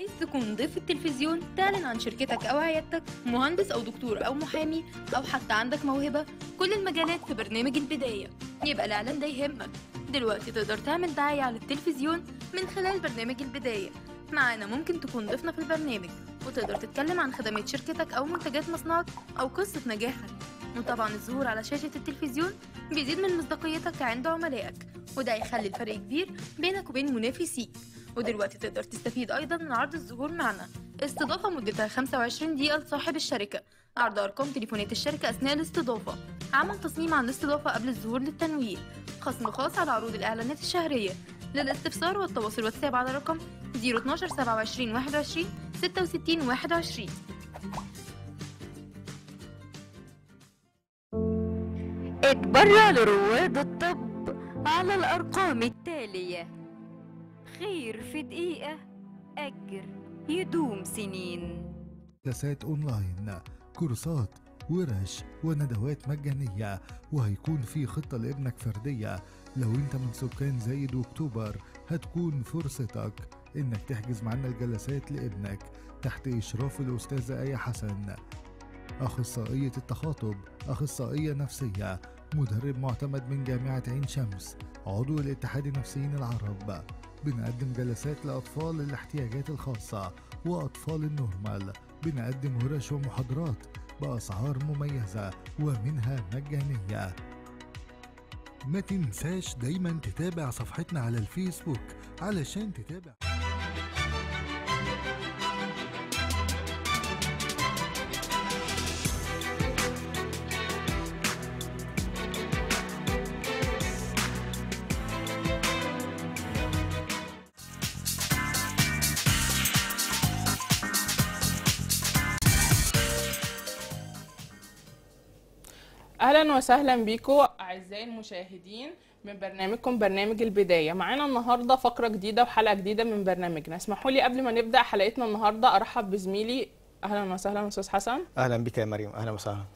عايز تكون ضيف التلفزيون تعلن عن شركتك أو عيادتك مهندس أو دكتور أو محامي أو حتى عندك موهبة كل المجالات في برنامج البداية يبقى الإعلان ده يهمك دلوقتي تقدر تعمل دعاية على التلفزيون من خلال برنامج البداية معانا ممكن تكون ضيفنا في البرنامج وتقدر تتكلم عن خدمات شركتك أو منتجات مصنعك أو قصة نجاحك وطبعا الظهور على شاشة التلفزيون بيزيد من مصداقيتك عند عملائك وده يخلي الفرق كبير بينك وبين منافسيك ودلوقتي تقدر تستفيد أيضا من عرض الظهور معنا استضافة مدتها 25 دقيقة لصاحب الشركة عرض أرقام تليفونات الشركة أثناء الاستضافة عمل تصميم عن الاستضافة قبل الظهور للتنويه خصم خاص على عروض الإعلانات الشهرية للاستفسار والتواصل واتساب على رقم 012 27 21 66 21 اتبرع لرواد الطب على الأرقام التالية خير في دقيقة أجر يدوم سنين جلسات اونلاين كورسات ورش وندوات مجانية وهيكون في خطة لابنك فردية لو انت من سكان زايد واكتوبر هتكون فرصتك انك تحجز معنا الجلسات لابنك تحت اشراف الاستاذة ايه حسن اخصائية التخاطب اخصائية نفسية مدرب معتمد من جامعة عين شمس عضو الاتحاد النفسيين العرب بنقدم جلسات لأطفال الاحتياجات الخاصة وأطفال النورمال بنقدم ورش ومحاضرات بأسعار مميزة ومنها مجانية ما تنساش دايما تتابع صفحتنا على الفيسبوك علشان تتابع اهلا وسهلا بيكم اعزائي المشاهدين من برنامجكم برنامج البدايه معانا النهارده فقره جديده وحلقه جديده من برنامجنا اسمحوا لي قبل ما نبدا حلقتنا النهارده ارحب بزميلي اهلا وسهلا استاذ حسن اهلا بك يا مريم اهلا وسهلا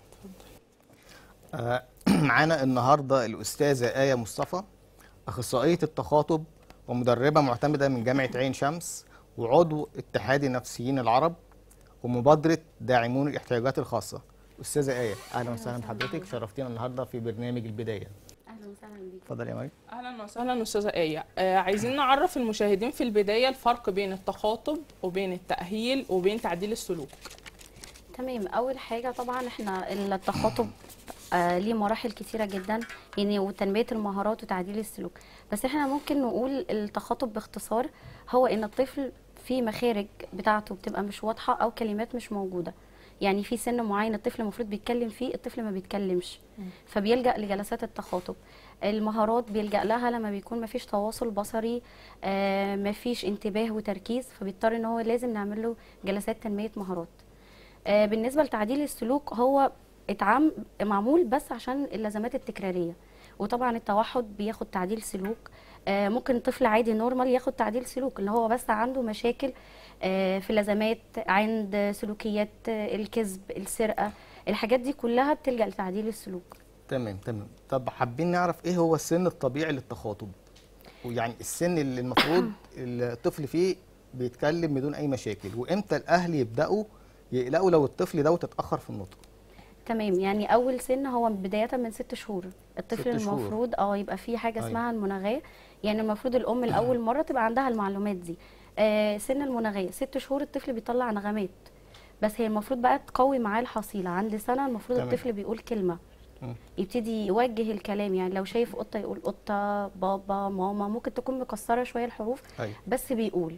آه، معانا النهارده الاستاذه ايه مصطفى اخصائيه التخاطب ومدربه معتمده من جامعه عين شمس وعضو اتحاد النفسيين العرب ومبادره داعمون الاحتياجات الخاصه استاذه ايه اهلا وسهلا بحضرتك شرفتينا النهارده في برنامج البدايه اهلا وسهلا بيك اتفضل يا مريم اهلا وسهلا استاذه ايه آه عايزين نعرف المشاهدين في البدايه الفرق بين التخاطب وبين التاهيل وبين تعديل السلوك تمام اول حاجه طبعا احنا التخاطب آه ليه مراحل كتيره جدا يعني وتنميه المهارات وتعديل السلوك بس احنا ممكن نقول التخاطب باختصار هو ان الطفل في مخارج بتاعته بتبقى مش واضحه او كلمات مش موجوده يعني في سن معين الطفل المفروض بيتكلم فيه الطفل ما بيتكلمش فبيلجأ لجلسات التخاطب المهارات بيلجأ لها لما بيكون ما فيش تواصل بصري آه ما فيش انتباه وتركيز فبيضطر ان هو لازم نعمل له جلسات تنمية مهارات آه بالنسبة لتعديل السلوك هو اتعام معمول بس عشان اللازمات التكرارية وطبعا التوحد بياخد تعديل سلوك آه ممكن طفل عادي نورمال ياخد تعديل سلوك اللي هو بس عنده مشاكل آه في اللازمات عند سلوكيات آه الكذب السرقة الحاجات دي كلها بتلجأ لتعديل السلوك تمام تمام طب حابين نعرف ايه هو السن الطبيعي للتخاطب ويعني السن اللي المفروض الطفل فيه بيتكلم بدون اي مشاكل وامتى الاهل يبداوا يقلقوا لو الطفل دوت اتاخر في النطق تمام يعني اول سن هو بدايه من ست شهور الطفل ست شهور. المفروض اه يبقى في حاجه أيوة. اسمها المناغاه يعني المفروض الام لاول مره تبقى عندها المعلومات دي آه سن المناغاه ست شهور الطفل بيطلع نغمات بس هي المفروض بقى تقوي معاه الحصيله عند سنه المفروض تمام. الطفل بيقول كلمه مم. يبتدي يوجه الكلام يعني لو شايف قطه يقول قطه بابا ماما ممكن تكون مكسره شويه الحروف ايوه بس بيقول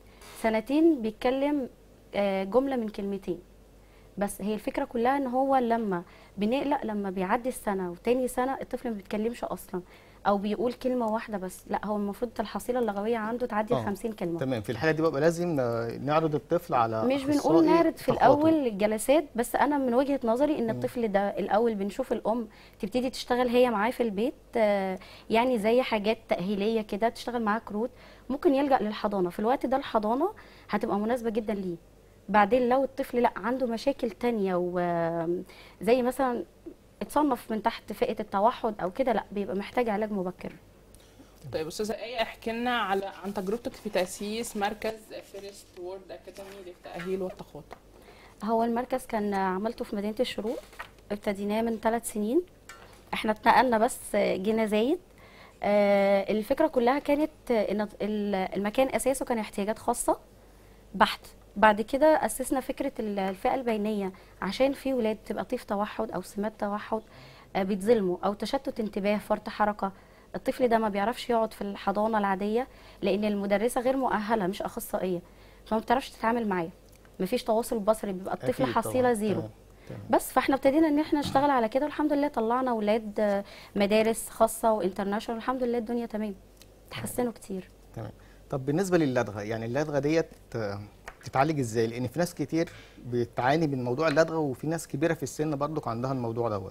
سنتين بيتكلم آه، جملة من كلمتين بس هي الفكرة كلها ان هو لما بنقلق لما بيعدي السنة وتاني سنة الطفل ما بيتكلمش اصلا او بيقول كلمة واحدة بس لا هو المفروض الحصيلة اللغوية عنده تعدي آه، ال 50 كلمة تمام في الحاله دي بقى لازم آه، نعرض الطفل على مش بنقول أخصائي نعرض في تخاطب. الاول الجلسات بس انا من وجهة نظري ان الطفل ده الاول بنشوف الام تبتدي تشتغل هي معاه في البيت آه، يعني زي حاجات تأهيلية كده تشتغل معاه كروت ممكن يلجأ للحضانة في الوقت ده الحضانة هتبقى مناسبة جدا ليه بعدين لو الطفل لا عنده مشاكل تانية وزي مثلا اتصنف من تحت فئة التوحد او كده لا بيبقى محتاج علاج مبكر طيب استاذه ايه احكي لنا على عن تجربتك في تاسيس مركز فيرست وورد اكاديمي للتاهيل والتخاطب هو المركز كان عملته في مدينة الشروق ابتديناه من ثلاث سنين احنا اتنقلنا بس جينا زايد آه، الفكرة كلها كانت ان ال- المكان اساسه كان احتياجات خاصة بحت بعد كده اسسنا فكرة ال- الفئة البينية عشان في ولاد تبقى طيف توحد او سمات توحد آه، بيتظلموا او تشتت انتباه فرط حركة الطفل ده ما بيعرفش يقعد في الحضانة العادية لان المدرسة غير مؤهلة مش اخصائية فما بتعرفش تتعامل معاه مفيش تواصل بصري بيبقى الطفل أكيد حصيلة طبعاً. زيرو تمام. تمام. بس فاحنا ابتدينا ان احنا نشتغل على كده والحمد لله طلعنا ولاد آه، مدارس خاصه وانترناشونال الحمد لله الدنيا تمام اتحسنوا كتير تمام طب بالنسبه للدغه يعني اللدغه ديت آه، بتتعالج ازاي لان في ناس كتير بتعاني من موضوع اللدغه وفي ناس كبيره في السن برضك عندها الموضوع دوت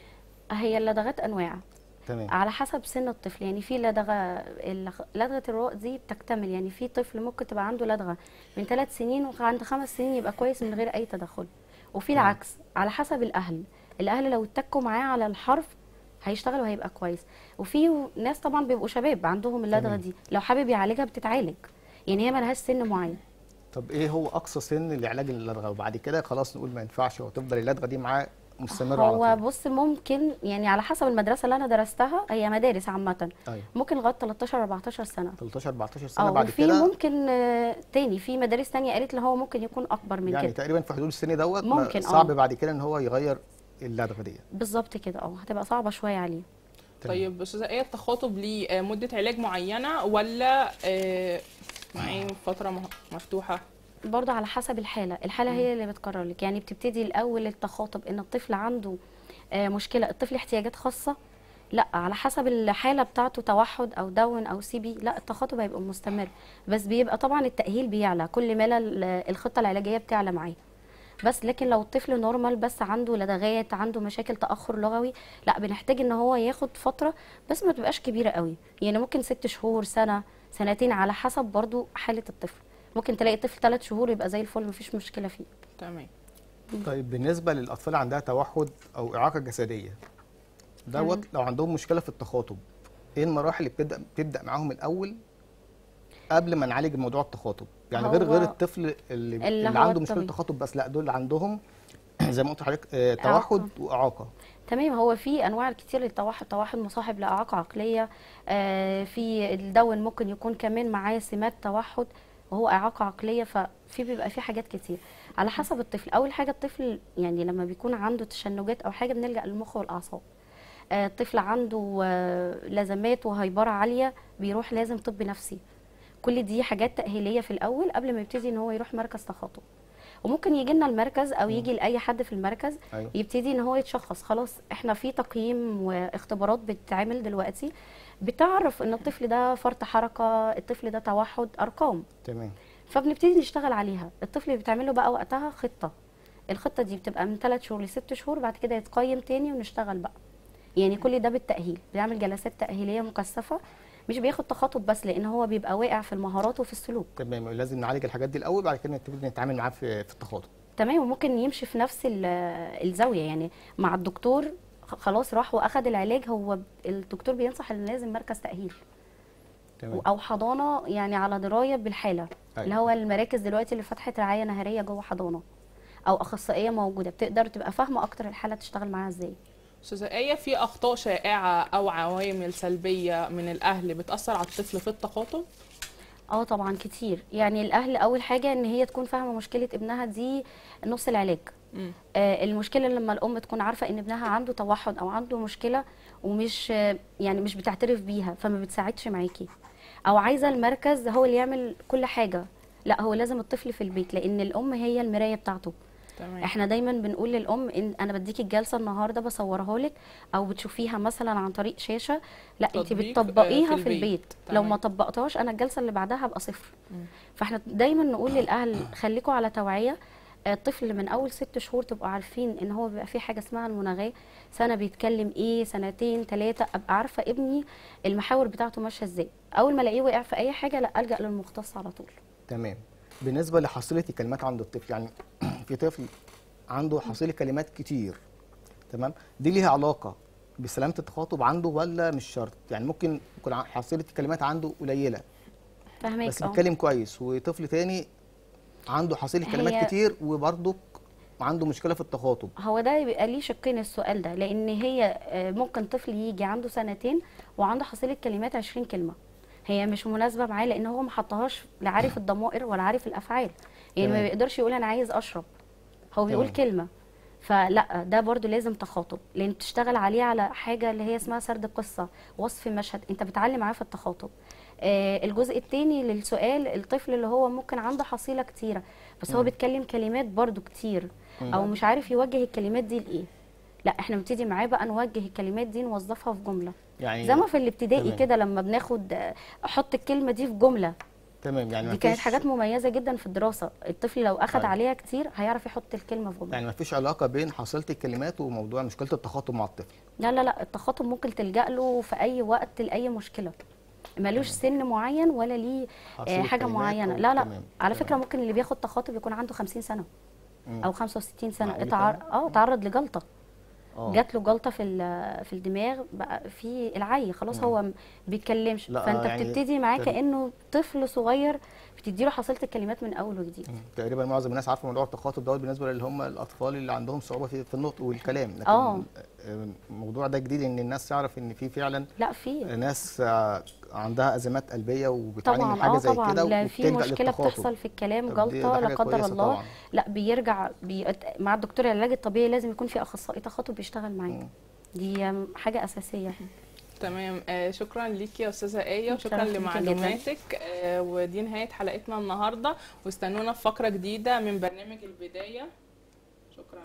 هي اللدغات انواع تمام على حسب سن الطفل يعني في لدغه الخ- لدغه الرواق دي بتكتمل يعني في طفل ممكن تبقى عنده لدغه من ثلاث سنين وعند خمس سنين يبقى كويس من غير اي تدخل وفي تمام. العكس على حسب الاهل الاهل لو اتكوا معاه على الحرف هيشتغل وهيبقى كويس وفي ناس طبعا بيبقوا شباب عندهم اللدغه تمام. دي لو حابب يعالجها بتتعالج يعني هي ملهاش سن معين طب ايه هو اقصى سن لعلاج اللدغه وبعد كده خلاص نقول ما ينفعش وتفضل اللدغه دي معاه مستمره هو على طول بص ممكن يعني على حسب المدرسه اللي انا درستها هي مدارس عامه ايوه ممكن لغايه 13 14 سنه 13 14 سنه اه بعد وفي كده ممكن آه، تاني في مدارس تانية قالت اللي هو ممكن يكون اكبر من يعني كده تقريبا في حدود السن دوت ما- ممكن، آه. صعب بعد كده ان هو يغير اللدغه ديت بالظبط كده اه هتبقى صعبه شويه عليه تمام. طيب استاذه ايه التخاطب ليه آه، مده علاج معينه ولا آه، معين فتره مه- مفتوحه برضه على حسب الحاله الحاله هي اللي بتقرر لك يعني بتبتدي الاول التخاطب ان الطفل عنده آه، مشكله الطفل احتياجات خاصه لا على حسب الحاله بتاعته توحد او داون او سي بي لا التخاطب هيبقى مستمر بس بيبقى طبعا التاهيل بيعلى كل ما ال- الخطه العلاجيه بتعلى معاه بس لكن لو الطفل نورمال بس عنده لدغات عنده مشاكل تاخر لغوي لا بنحتاج ان هو ياخد فتره بس ما تبقاش كبيره قوي يعني ممكن ست شهور سنه سنتين على حسب برضو حاله الطفل ممكن تلاقي طفل ثلاث شهور يبقى زي الفل مفيش مشكله فيه تمام طيب بالنسبه للاطفال عندها توحد او اعاقه جسديه دوت لو عندهم مشكله في التخاطب ايه المراحل اللي بتبدا بتبدا معاهم الاول قبل ما نعالج موضوع التخاطب يعني غير هو غير الطفل اللي, اللي اللي, هو عنده مشكله الطبيعي. تخاطب بس لا دول عندهم زي ما قلت لحضرتك آه، توحد إعاقة. واعاقه تمام هو في انواع كتير للتوحد توحد مصاحب لاعاقه عقليه آه في الدون ممكن يكون كمان معاه سمات توحد وهو اعاقه عقليه ففي بيبقى في حاجات كتير على حسب الطفل اول حاجه الطفل يعني لما بيكون عنده تشنجات او حاجه بنلجا للمخ والاعصاب آه، الطفل عنده آه، لازمات وهيبره عاليه بيروح لازم طب نفسي كل دي حاجات تاهيليه في الاول قبل ما يبتدي ان هو يروح مركز تخاطب وممكن يجي لنا المركز او يجي لاي حد في المركز ايوه يبتدي ان هو يتشخص خلاص احنا في تقييم واختبارات بتتعمل دلوقتي بتعرف ان الطفل ده فرط حركه الطفل ده توحد ارقام تمام فبنبتدي نشتغل عليها الطفل بتعمل له بقى وقتها خطه الخطه دي بتبقى من 3 شهور لست شهور بعد كده يتقيم تاني ونشتغل بقى يعني كل ده بالتاهيل بنعمل جلسات تاهيليه مكثفه مش بياخد تخاطب بس لان هو بيبقى واقع في المهارات وفي السلوك تمام لازم نعالج الحاجات دي الاول بعد كده نبتدي نتعامل معاه في في التخاطب تمام وممكن يمشي في نفس ال- الزاويه يعني مع الدكتور خ- خلاص راح واخد العلاج هو ب- الدكتور بينصح ان لازم مركز تاهيل تمام او حضانه يعني على درايه بالحاله اللي أيوة. هو المراكز دلوقتي اللي فتحت رعايه نهاريه جوه حضانه او اخصائيه موجوده بتقدر تبقى فاهمه اكتر الحاله تشتغل معاها ازاي استاذه ايه في اخطاء شائعه او عوامل سلبيه من الاهل بتاثر على الطفل في التخاطب اه طبعا كتير يعني الاهل اول حاجه ان هي تكون فاهمه مشكله ابنها دي نص العلاج مم. آه، المشكله لما الام تكون عارفه ان ابنها عنده توحد او عنده مشكله ومش آه، يعني مش بتعترف بيها فما بتساعدش معاكي او عايزه المركز هو اللي يعمل كل حاجه لا هو لازم الطفل في البيت لان الام هي المرايه بتاعته تمام احنا دايما بنقول للام ان انا بديكي الجلسه النهارده بصورها لك او بتشوفيها مثلا عن طريق شاشه لا انت تطبيق، آه، بتطبقيها في في البيت. البيت لو ما تمام. طبقتهاش انا الجلسه اللي بعدها هبقى صفر مم. فاحنا دايما نقول للاهل خليكوا على توعيه آه، الطفل من اول ست شهور تبقوا عارفين ان هو بيبقى فيه حاجه اسمها المناغاه سنه بيتكلم ايه سنتين ثلاثه ابقى عارفه ابني المحاور بتاعته ماشيه ازاي اول ما الاقيه وقع في اي حاجه لا الجا للمختص على طول تمام بالنسبه لحصيله الكلمات عند الطفل يعني في طفل عنده حصيله كلمات كتير تمام دي ليها علاقه بسلامه التخاطب عنده ولا مش شرط يعني ممكن يكون ع- حصيله الكلمات عنده قليله فاهمك بس اه بيتكلم كويس وطفل تاني عنده حصيله كلمات هي- كتير وبرضه عنده مشكله في التخاطب هو ده بيبقى ليه شقين السؤال ده لان هي آه، ممكن طفل يجي عنده سنتين وعنده حصيله كلمات 20 كلمه هي مش مناسبه معاه لان هو ما حطهاش لا عارف الضمائر ولا عارف الافعال يعني ما تمام. بيقدرش يقول انا عايز اشرب هو بيقول تمام. كلمه فلا ده برضو لازم تخاطب لان تشتغل عليه على حاجه اللي هي اسمها سرد قصه وصف مشهد انت بتعلم معاه في التخاطب آه الجزء الثاني للسؤال الطفل اللي هو ممكن عنده حصيله كتيره بس هو بيتكلم كلمات برضو كتير او مش عارف يوجه الكلمات دي لايه لا احنا بنبتدي معاه بقى نوجه الكلمات دي نوظفها في جمله يعني زي ما في الابتدائي تمام. كده لما بناخد آه، احط الكلمه دي في جمله تمام يعني دي كانت مفيش- حاجات مميزه جدا في الدراسه الطفل لو اخد أيوة. عليها كتير هيعرف يحط الكلمه في جمله يعني مفيش علاقه بين حصيله الكلمات وموضوع مشكله التخاطب مع الطفل لا لا لا التخاطب ممكن تلجأ له في أي وقت لأي مشكلة ملوش سن معين ولا ليه آه، حصيلة حاجة كلمات معينة أو- لا لا تمام، على تمام. فكرة ممكن اللي بياخد تخاطب يكون عنده 50 سنة مم. أو 65 سنة معقول اتعر... فعلا؟ اه اتعرض لجلطة اه جات له جلطة في ال- في الدماغ بقى في العي خلاص هو ما بيتكلمش لا، فأنت يعني بتبتدي معاه تل- كأنه طفل صغير بتديله حصيلة الكلمات من أول وجديد تقريبا معظم الناس عارفه موضوع التخاطب دوت بالنسبه اللي هم الاطفال اللي عندهم صعوبه في, في النطق والكلام لكن آه. آه، الموضوع ده جديد ان الناس تعرف ان في فعلا لا في ناس آه، عندها ازمات قلبيه وبتعاني من طبعا حاجه اه زي طبعا كده لا في وبتلجأ مشكله للتخاطب. بتحصل في الكلام طب دي- ده جلطه لا حاجة قدر كويسة الله طبعاً. لا بيرجع بي... مع الدكتور العلاج الطبيعي لازم يكون في اخصائي تخاطب بيشتغل معاه مم. دي حاجه اساسيه تمام آه شكرا ليكي يا استاذه ايه وشكرا شرف ليكي جداً. لمعلوماتك آه ودي نهايه حلقتنا النهارده واستنونا في فقره جديده من برنامج البدايه شكرا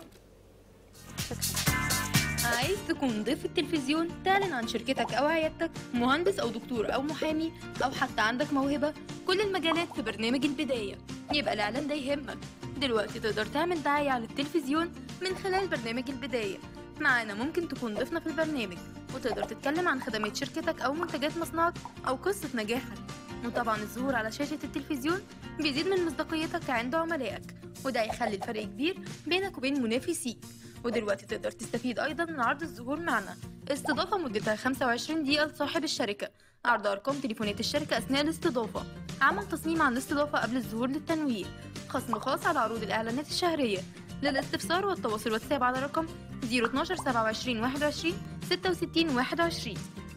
عايز تكون ضيف التلفزيون تعلن عن شركتك أو عيادتك مهندس أو دكتور أو محامي أو حتى عندك موهبة كل المجالات في برنامج البداية يبقى الإعلان ده يهمك دلوقتي تقدر تعمل دعاية على التلفزيون من خلال برنامج البداية معانا ممكن تكون ضيفنا في البرنامج وتقدر تتكلم عن خدمات شركتك أو منتجات مصنعك أو قصة نجاحك وطبعا الظهور على شاشة التلفزيون بيزيد من مصداقيتك عند عملائك وده يخلي الفرق كبير بينك وبين منافسيك ودلوقتي تقدر تستفيد أيضا من عرض الظهور معنا استضافة مدتها 25 دقيقة لصاحب الشركة عرض أرقام تليفونات الشركة أثناء الاستضافة عمل تصميم عن الاستضافة قبل الظهور للتنويه خصم خاص على عروض الإعلانات الشهرية للاستفسار والتواصل واتساب على رقم 012 27 21 66 21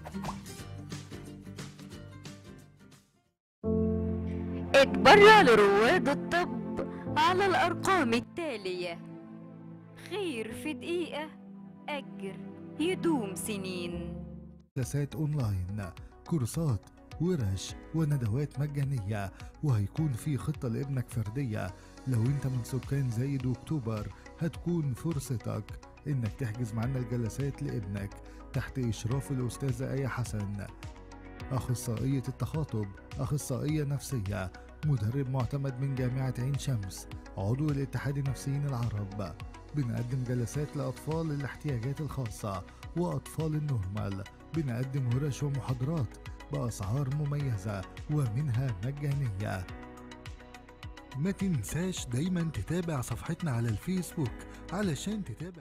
اتبرع لرواد الطب على الأرقام التالية خير في دقيقة أجر يدوم سنين جلسات اونلاين كورسات ورش وندوات مجانية وهيكون في خطة لابنك فردية لو انت من سكان زايد واكتوبر هتكون فرصتك انك تحجز معنا الجلسات لابنك تحت اشراف الاستاذة ايه حسن اخصائية التخاطب اخصائية نفسية مدرب معتمد من جامعة عين شمس عضو الاتحاد النفسيين العرب بنقدم جلسات لأطفال الاحتياجات الخاصة وأطفال النورمال بنقدم ورش ومحاضرات بأسعار مميزة ومنها مجانية ما تنساش دايما تتابع صفحتنا على الفيسبوك علشان تتابع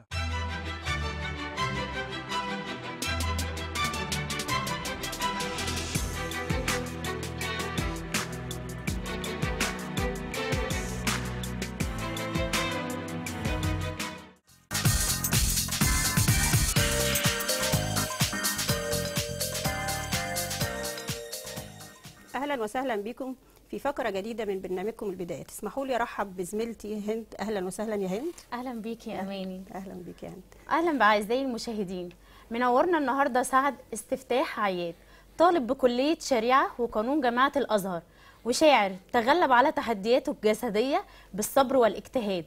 اهلا وسهلا بكم في فقره جديده من برنامجكم البدايه تسمحوا لي ارحب بزميلتي هند اهلا وسهلا يا هند اهلا بيك يا اماني اهلا بك يا هند اهلا باعزائي المشاهدين منورنا النهارده سعد استفتاح عياد طالب بكليه شريعه وقانون جامعه الازهر وشاعر تغلب على تحدياته الجسديه بالصبر والاجتهاد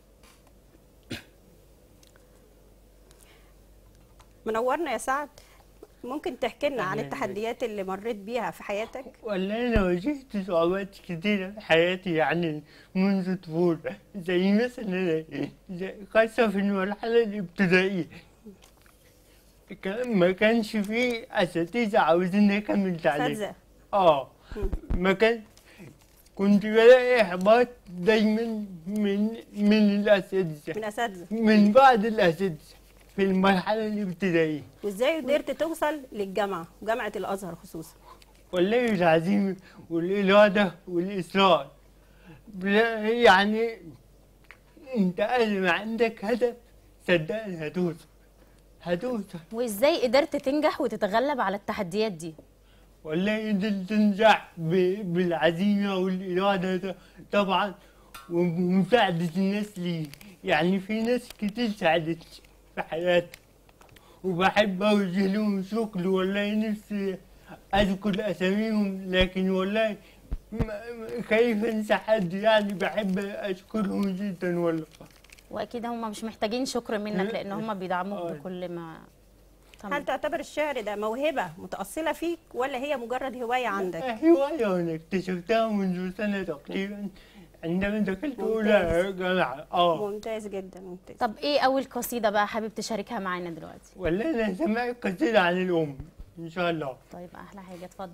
منورنا يا سعد ممكن تحكي لنا عن أهلاً التحديات اللي مريت بيها في حياتك والله أنا واجهت صعوبات كتيرة في حياتي يعني منذ طفولة زي مثلا زي خاصة في المرحلة الابتدائية كان- ما كانش فيه أساتذة عاوزين أكمل تعليم اساتذه اه ما كان كنت بلاقي إحباط دايما من من الأساتذة من اساتذه من بعض الأساتذة في المرحلة الابتدائية وازاي قدرت توصل للجامعه جامعه الازهر خصوصا والله العظيم والإرادة والإصرار بلا- يعني أنت قبل ما عندك هدف صدقني هتوصل هتوصل وازاي قدرت تنجح وتتغلب على التحديات دي والله قدرت تنجح ب- بالعزيمة والإرادة ط- طبعا ومساعدة الناس لي يعني في ناس كتير ساعدتني في حياتي وبحب أوجه لهم شكر والله نفسي أذكر أساميهم لكن والله م- م- خايف أنسى حد يعني بحب أشكرهم جدا والله واكيد هم مش محتاجين شكر منك لان هم بيدعموك بكل ما هل تعتبر الشعر ده موهبه متاصله فيك ولا هي مجرد هوايه عندك هواية وأنا اكتشفتها منذ سنة تقريبا عندما دخلت أولى جامعة اه ممتاز جدا ممتاز طب ايه اول قصيده بقى حابب تشاركها معانا دلوقتي والله أنا سمعت قصيدة عن الأم إن شاء الله طيب احلى حاجه اتفضل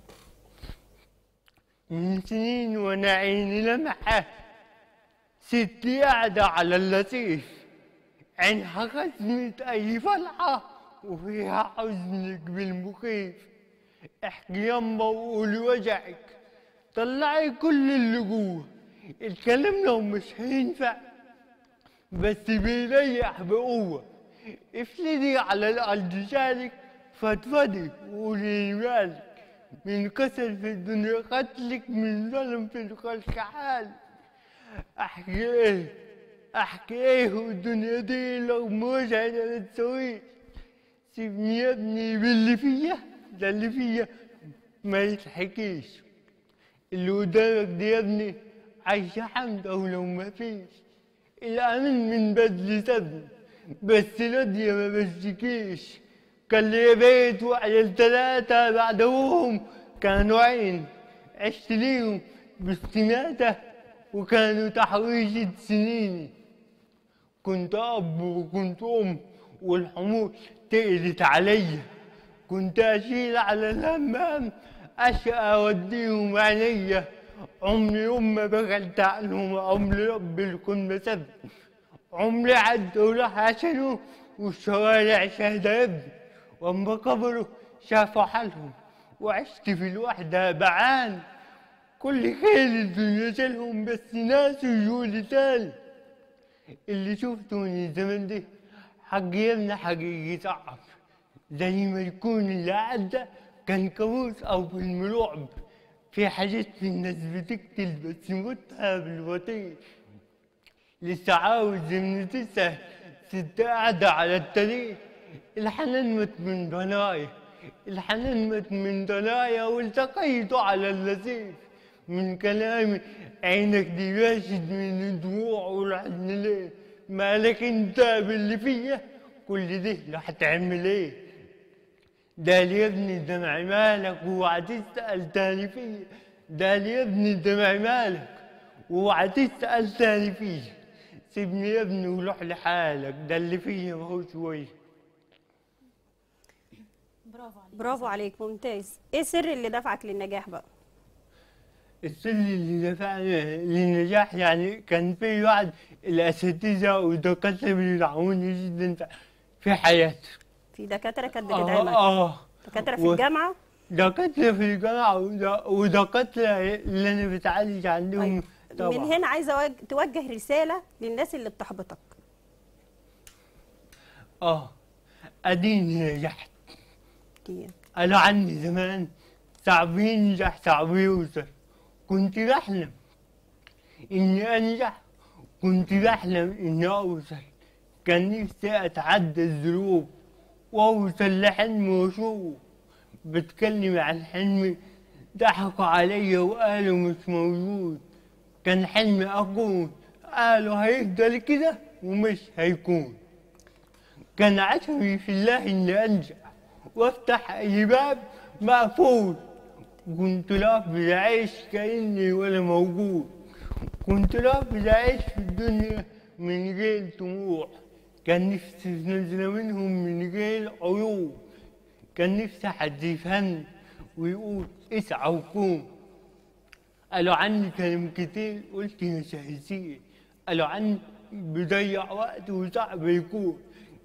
من سنين وأنا عيني لمحة ستي قاعدة على اللطيف عينها خزنت أي فرحة وفيها حزنك بالمخيف احكي يما وقولي وجعك طلعي كل اللي جوه الكلام لو مش هينفع بس بيريح بقوة افلدي على الأرض شالك فضفضي وقولي مالك من كسل في الدنيا قتلك من ظلم في الخلق حال احكي ايه احكي ايه والدنيا دي لو مش انا بتسويش سيبني يا ابني باللي فيا ده اللي فيا ما يتحكيش اللي قدامك دي يا ابني عايشة حمد أو لو ما فيش الأمن من بدل سبن بس لاضية ما بشتكيش كان لي بيت وعيال تلاتة بعد أبوهم كانوا عين عشت ليهم باستماتة وكانوا تحويشة سنيني كنت أب وكنت أم والحمول تقلت عليا كنت أشيل على الهمام أشقى أوديهم عينيا عمري يوم ما بخلت عنهم عمري رب الكون ما سب عمري عدى وراح عشانه والشوارع شهدة ابني وأما كبروا شافوا حالهم وعشت في الوحدة بعان كل خير الدنيا شالهم بس ناس وجودي تاني اللي شفته من الزمن ده حق يمنى حقيقي صعب زي ما يكون اللي عدى كان كابوس أو فيلم رعب في حاجات في الناس بتقتل بس موتها بالبطيء لسه عاوز من تسعة ست قاعدة على الطريق الحنان مت من ضنايا الحنان مت من ضنايا والتقيت على اللطيف من كلامي عينك دي باشد من الدموع والحزن ليه مالك انت باللي فيا كل ده لا هتعمل ايه ده لي يا ابني دمع مالك واوعى تسأل تاني فيا ده لي يا ابني دمع مالك واوعى تسأل تاني فيا سيبني يا ابني وروح لحالك ده اللي فيا ما هو شويه برافو عليك ممتاز ايه السر اللي دفعك للنجاح بقى السر اللي دفعني للنجاح يعني كان في بعض الاساتذه والدكاتره بيدعموني جدا في- في حياتي في دكاتره كانت اه بتدعمك اه دكاتره في و- الجامعه دكاتره في الجامعه ود- ودكاتره اللي انا بتعالج عندهم طبعا من هنا عايزه أوج- توجه رساله للناس اللي بتحبطك اه اديني نجحت كي- قالوا عني زمان صعب ينجح صعب يوصل كنت بحلم اني انجح كنت بحلم اني اوصل كان نفسي اتعدى الظروف واوصل لحلم واشوف بتكلم عن حلمي ضحكوا عليا وقالوا مش موجود كان حلمي اكون قالوا هيفضل كده ومش هيكون كان عشمي في الله اني انجح وافتح اي باب مقفول كنت لافظ اعيش كاني ولا موجود كنت لافظ اعيش في الدنيا من غير طموح كان نفسي نزل منهم من غير عيوب كان نفسي حد يفهمني ويقول اسعى وكون قالوا عني كلام كتير قلت مش هيصير قالوا عني بيضيع وقت وصعب يكون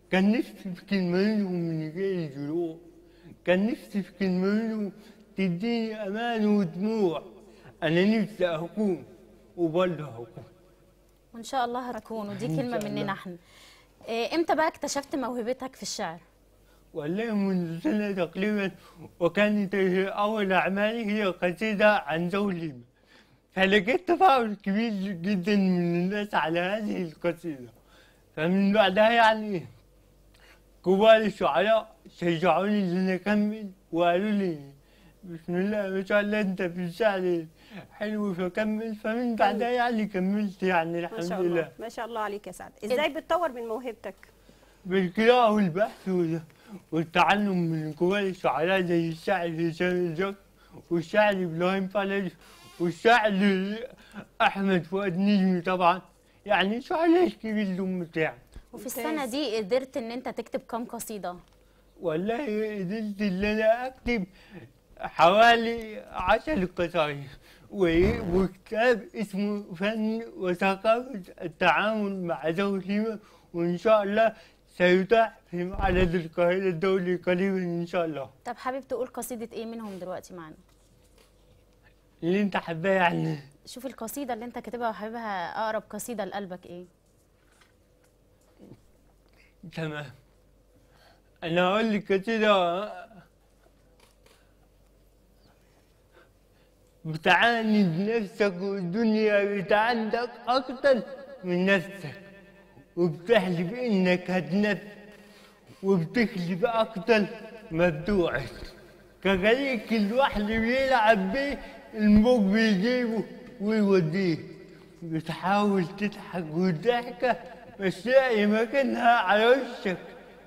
كان نفسي في كلمة منهم من غير جروح كان نفسي في كلمة منهم تديني أمان ودموع أنا نفسي أكون وبرضه هكون وان شاء الله هتكون ودي إن كلمه شاء مننا الله. احنا إيه، امتى بقى اكتشفت موهبتك في الشعر والله منذ سنة تقريبا وكانت هي أول أعمالي هي قصيدة عن زوجي فلقيت تفاعل كبير جدا من الناس على هذه القصيدة فمن بعدها يعني كبار الشعراء شجعوني إن أنا أكمل وقالوا لي بسم الله ما شاء الله أنت في الشعر حلو فكمل فمن بعدها يعني كملت يعني ما الحمد شاء لله الله ما شاء الله عليك يا سعد ازاي بتطور من موهبتك بالقراءة والبحث وال- والتعلم من كبار الشعراء زي الشاعر هشام الجك والشاعر إبراهيم فرج والشاعر أحمد فؤاد نجمي طبعا يعني شعراء كبير لهم بتاعي وفي السنه دي قدرت ان انت تكتب كام قصيده والله قدرت إن أنا أكتب حوالي عشر قصائد و- وكتاب اسمه فن وثقافة التعامل مع ذوي الهمم وإن شاء الله سيتاح في معرض القاهرة الدولي قريبا إن شاء الله طب حابب تقول قصيده ايه منهم دلوقتي معانا اللي أنت حباه يعني شوف القصيده اللي انت كاتبها وحاببها اقرب قصيده لقلبك ايه تمام أنا أقول لك كده بتعاند نفسك والدنيا بتعندك أكتر من نفسك وبتحلف إنك هتنفس وبتخلف أكتر ما بتوعد كغريق الوحل بيلعب بيه الموج بيجيبه ويوديه بتحاول تضحك والضحكة مش لاقي مكانها على وشك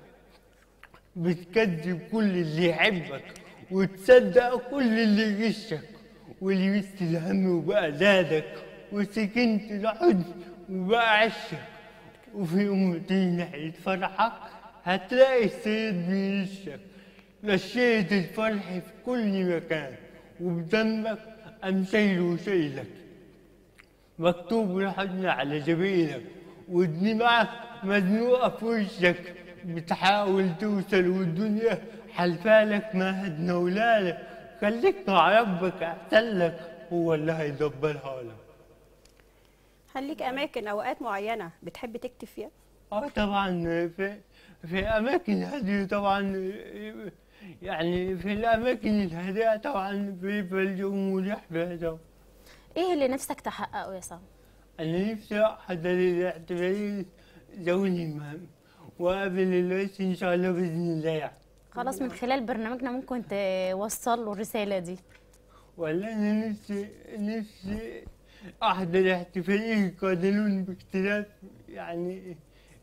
بتكذب كل اللي يحبك وتصدق كل اللي يغشك ولبست الهم وبقى زادك وسكنت الحزن وبقى عشك وفي يوم تيجي ناحية فرحك هتلاقي السيد بيرشك رشيت الفرح في كل مكان وبدمك قام شايله وشايلك مكتوب الحزن على جبينك والدمعة مزنوقة في وشك بتحاول توصل والدنيا حلفالك ما هدنا ولالك خليك مع ربك أحسن لك هو اللي هيدبرها لك هل ليك اماكن اوقات معينه بتحب تكتب فيها اه طبعا في في اماكن هذه طبعا يعني في الاماكن الهادئه طبعا في في اليوم مريح بهذا ايه اللي نفسك تحققه يا سام انا نفسي احضر الاعتباري ذوي الهمم واقابل الرئيس ان شاء الله باذن الله يعني خلاص من خلال برنامجنا ممكن توصل له الرساله دي والله انا نفسي نفسي احضر احتفاليه قانون باختلاف يعني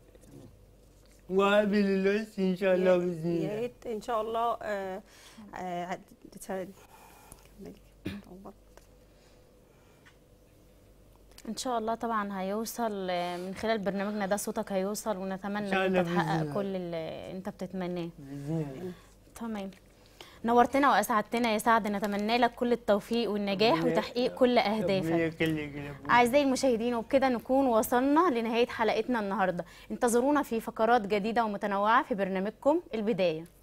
واقابل الرئيس ان شاء الله باذن يا الله ريت ان شاء الله آه، آه، هت- كملي. ان شاء الله طبعا هيوصل آه، من خلال برنامجنا ده صوتك هيوصل ونتمنى إن شاء ان الله انت بإذن تحقق الله. كل اللي انت بتتمناه باذن الله تمام نورتنا واسعدتنا يا سعد نتمنى لك كل التوفيق والنجاح ربنا- وتحقيق كل ربنا اهدافك يخليك يا رب. أعزائي المشاهدين وبكده نكون وصلنا لنهاية حلقتنا النهاردة انتظرونا في فقرات جديدة ومتنوعة في برنامجكم البداية